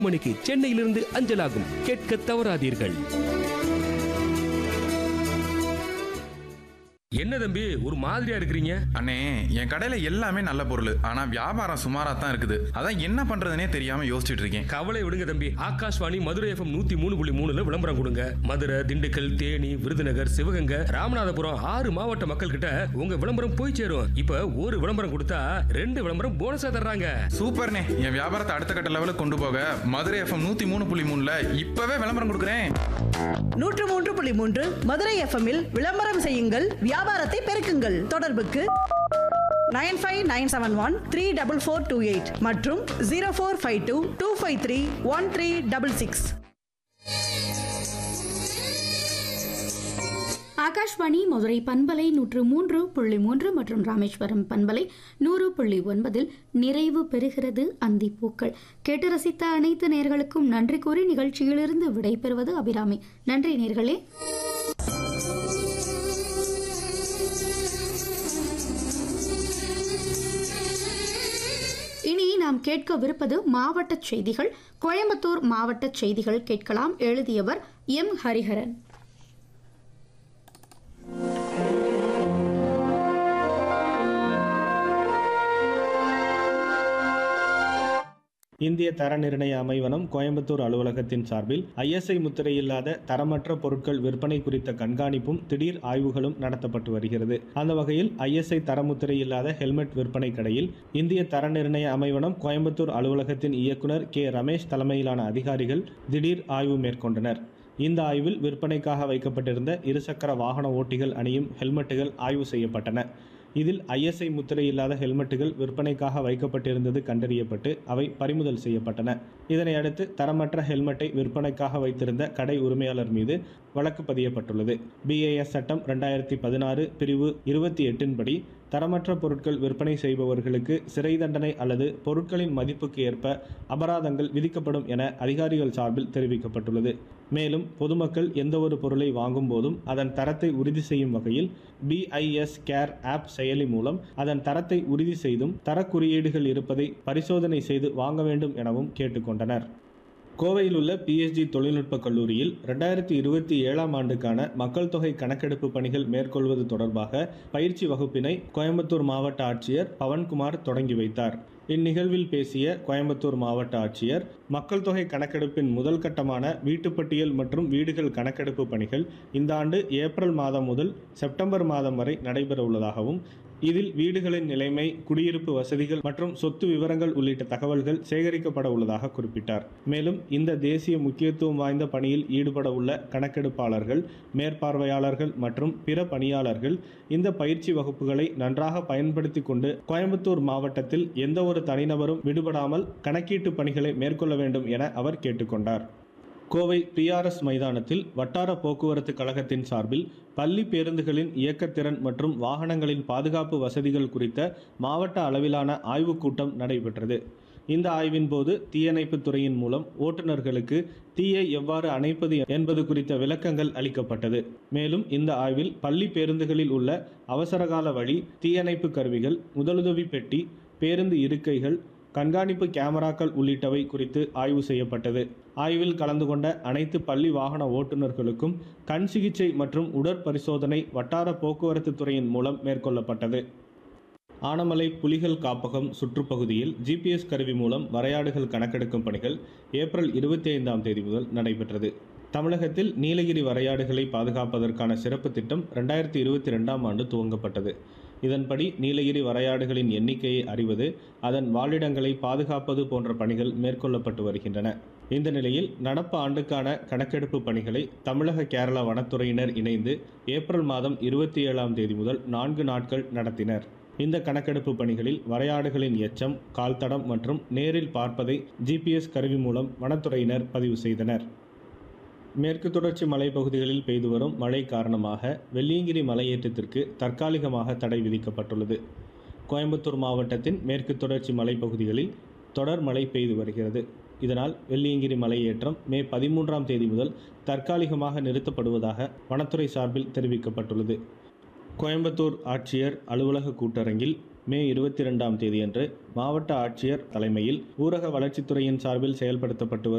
மணிக்கு சென்னையிலிருந்து அஞ்சலாகும் கேட்க தவறாதீர்கள் என்ன தம்பி ஒரு மாதிரியா இருக்கிறீங்க அண்ணே என் கடையில எல்லாமே நல்ல பொருள் ஆனா வியாபாரம் சுமாரா தான் இருக்குது அதான் என்ன பண்றதுனே தெரியாம யோசிச்சுட்டு இருக்கேன் கவலை விடுங்க தம்பி ஆகாஷ்வாணி மதுரை எஃப்எம் நூத்தி மூணு புள்ளி மூணுல விளம்பரம் கொடுங்க மதுரை திண்டுக்கல் தேனி விருதுநகர் சிவகங்கை ராமநாதபுரம் ஆறு மாவட்ட மக்கள் கிட்ட உங்க விளம்பரம் போய் சேரும் இப்ப ஒரு விளம்பரம் கொடுத்தா ரெண்டு விளம்பரம் போனஸா தர்றாங்க சூப்பர்ண்ணே என் வியாபாரத்தை அடுத்த கட்ட லெவலுக்கு கொண்டு போக மதுரை எஃப்எம் நூத்தி மூணு புள்ளி மூணுல இப்பவே விளம்பரம் கொடுக்குறேன் நூற்று மூன்று புள்ளி மூன்று மதுரை எஃப்எம்மில் விளம்பரம் செய்யுங்கள் வியாபாரத்தை பெருக்குங்கள் தொடர்புக்கு nine five nine seven one three double four two eight மற்றும் zero four five two two five three one three double six Akashvani Madurai பண்பலை நூற்று மூன்று புள்ளி மூன்று மற்றும் ராமேஸ்வரம் பண்பலை நூறு புள்ளி ஒன்பதில் நிறைவு பெறுகிறது அந்திப்பூக்கள் கேட்டு ரசித்த அனைத்து நேர்களுக்கும் நன்றி கூறி நிகழ்ச்சியிலிருந்து விடைபெறுவது அபிராமி நன்றி நேர்களே இனி நாம் கேட்கவிருப்பது மாவட்ட செய்திகள் கோயம்புத்தூர் மாவட்ட செய்திகள் கேட்கலாம் எழுதியவர் எம் ஹரிஹரன் இந்திய தர நிர்ணய அமைவனம் கோயம்புத்தூர் அலுவலகத்தின் சார்பில் ஐஎஸ்ஐ முத்திரையில்லாத தரமற்ற பொருட்கள் விற்பனை குறித்த கண்காணிப்பும் திடீர் ஆய்வுகளும் நடத்தப்பட்டு வருகிறது அந்த வகையில் ஐஎஸ்ஐ தரமுத்திரை இல்லாத ஹெல்மெட் விற்பனை கடையில் இந்திய தர நிர்ணய அமைவனம் கோயம்புத்தூர் அலுவலகத்தின் இயக்குனர் கே ரமேஷ் தலைமையிலான அதிகாரிகள் திடீர் ஆய்வு மேற்கொண்டனர் இந்த ஆய்வில் விற்பனைக்காக வைக்கப்பட்டிருந்த இருசக்கர வாகன ஓட்டிகள் அணியும் ஹெல்மெட்டுகள் ஆய்வு செய்யப்பட்டன இதில் ஐஎஸ்ஐ முத்திரை இல்லாத ஹெல்மெட்டுகள் விற்பனைக்காக வைக்கப்பட்டிருந்தது கண்டறியப்பட்டு அவை பறிமுதல் செய்யப்பட்டன இதனை அடுத்து தரமற்ற ஹெல்மெட்டை விற்பனைக்காக வைத்திருந்த கடை உரிமையாளர் மீது வழக்கு பதியப்பட்டுள்ளது பிஏஎஸ் சட்டம் ரெண்டாயிரத்தி பதினாறு பிரிவு இருபத்தி எட்டின் படி தரமற்ற பொருட்கள் விற்பனை செய்பவர்களுக்கு சிறை தண்டனை அல்லது பொருட்களின் மதிப்புக்கு ஏற்ப அபராதங்கள் விதிக்கப்படும் என அதிகாரிகள் சார்பில் தெரிவிக்கப்பட்டுள்ளது மேலும் பொதுமக்கள் எந்தவொரு பொருளை வாங்கும் போதும் அதன் தரத்தை உறுதி செய்யும் வகையில் பிஐஎஸ் கேர் ஆப் செயலி மூலம் அதன் தரத்தை உறுதி செய்தும் தரக்குறியீடுகள் இருப்பதை பரிசோதனை செய்து வாங்க வேண்டும் எனவும் கேட்டுக்கொண்டனர் கோவையில் உள்ள பிஎஸ்ஜி தொழில்நுட்ப கல்லூரியில் ரெண்டாயிரத்தி இருபத்தி ஏழாம் ஆண்டுக்கான மக்கள் தொகை கணக்கெடுப்பு பணிகள் மேற்கொள்வது தொடர்பாக பயிற்சி வகுப்பினை கோயம்புத்தூர் மாவட்ட ஆட்சியர் பவன்குமார் தொடங்கி வைத்தார் இந்நிகழ்வில் பேசிய கோயம்புத்தூர் மாவட்ட ஆட்சியர் மக்கள் தொகை கணக்கெடுப்பின் முதல் கட்டமான வீட்டுப்பட்டியல் மற்றும் வீடுகள் கணக்கெடுப்பு பணிகள் இந்த ஆண்டு ஏப்ரல் மாதம் முதல் செப்டம்பர் மாதம் வரை நடைபெற உள்ளதாகவும் இதில் வீடுகளின் நிலைமை குடியிருப்பு வசதிகள் மற்றும் சொத்து விவரங்கள் உள்ளிட்ட தகவல்கள் சேகரிக்கப்பட உள்ளதாக குறிப்பிட்டார் மேலும் இந்த தேசிய முக்கியத்துவம் வாய்ந்த பணியில் ஈடுபட உள்ள கணக்கெடுப்பாளர்கள் மேற்பார்வையாளர்கள் மற்றும் பிற பணியாளர்கள் இந்த பயிற்சி வகுப்புகளை நன்றாக பயன்படுத்தி கொண்டு கோயம்புத்தூர் மாவட்டத்தில் எந்த ஒரு தனிநபரும் விடுபடாமல் கணக்கீட்டு பணிகளை மேற்கொள்ள வேண்டும் என அவர் கேட்டுக்கொண்டார் கோவை பிஆர்எஸ் மைதானத்தில் வட்டார போக்குவரத்து கழகத்தின் சார்பில் பள்ளி பேருந்துகளின் இயக்கத்திறன் மற்றும் வாகனங்களின் பாதுகாப்பு வசதிகள் குறித்த மாவட்ட அளவிலான ஆய்வுக் கூட்டம் நடைபெற்றது இந்த ஆய்வின் போது தீயணைப்புத் துறையின் மூலம் ஓட்டுநர்களுக்கு தீயை எவ்வாறு அணைப்பது என்பது குறித்த விளக்கங்கள் அளிக்கப்பட்டது மேலும் இந்த ஆய்வில் பள்ளி பேருந்துகளில் உள்ள அவசரகால வழி தீயணைப்பு கருவிகள் முதலுதவி பெட்டி பேருந்து இருக்கைகள் கண்காணிப்பு கேமராக்கள் உள்ளிட்டவை குறித்து ஆய்வு செய்யப்பட்டது ஆய்வில் கலந்து கொண்ட அனைத்து பள்ளி வாகன ஓட்டுநர்களுக்கும் கண் சிகிச்சை மற்றும் உடற்பரிசோதனை வட்டார போக்குவரத்து துறையின் மூலம் மேற்கொள்ளப்பட்டது ஆனமலை புலிகள் காப்பகம் சுற்றுப்பகுதியில் ஜிபிஎஸ் கருவி மூலம் வரையாடுகள் கணக்கெடுக்கும் பணிகள் ஏப்ரல் இருபத்தி ஐந்தாம் தேதி முதல் நடைபெற்றது தமிழகத்தில் நீலகிரி வரையாடுகளை பாதுகாப்பதற்கான சிறப்பு திட்டம் ரெண்டாயிரத்தி இருபத்தி ரெண்டாம் ஆண்டு துவங்கப்பட்டது இதன்படி நீலகிரி வரையாடுகளின் எண்ணிக்கையை அறிவது அதன் வாழிடங்களை பாதுகாப்பது போன்ற பணிகள் மேற்கொள்ளப்பட்டு வருகின்றன இந்த நிலையில் நடப்பு ஆண்டுக்கான கணக்கெடுப்பு பணிகளை தமிழக கேரள வனத்துறையினர் இணைந்து ஏப்ரல் மாதம் இருபத்தி ஏழாம் தேதி முதல் நான்கு நாட்கள் நடத்தினர் இந்த கணக்கெடுப்பு பணிகளில் வரையாடுகளின் எச்சம் கால்தடம் மற்றும் நேரில் பார்ப்பதை ஜிபிஎஸ் கருவி மூலம் வனத்துறையினர் பதிவு செய்தனர் மேற்கு தொடர்ச்சி மலைப்பகுதிகளில் பெய்து வரும் மழை காரணமாக வெள்ளியங்கிரி மலையேற்றத்திற்கு தற்காலிகமாக தடை விதிக்கப்பட்டுள்ளது கோயம்புத்தூர் மாவட்டத்தின் மேற்கு தொடர்ச்சி மலைப்பகுதிகளில் தொடர் மழை பெய்து வருகிறது இதனால் வெள்ளியங்கிரி மலையேற்றம் மே பதிமூன்றாம் தேதி முதல் தற்காலிகமாக நிறுத்தப்படுவதாக வனத்துறை சார்பில் தெரிவிக்கப்பட்டுள்ளது கோயம்புத்தூர் ஆட்சியர் அலுவலக கூட்டரங்கில் மே இருபத்தி ரெண்டாம் தேதியன்று மாவட்ட ஆட்சியர் தலைமையில் ஊரக வளர்ச்சித்துறையின் சார்பில் செயல்படுத்தப்பட்டு வரும்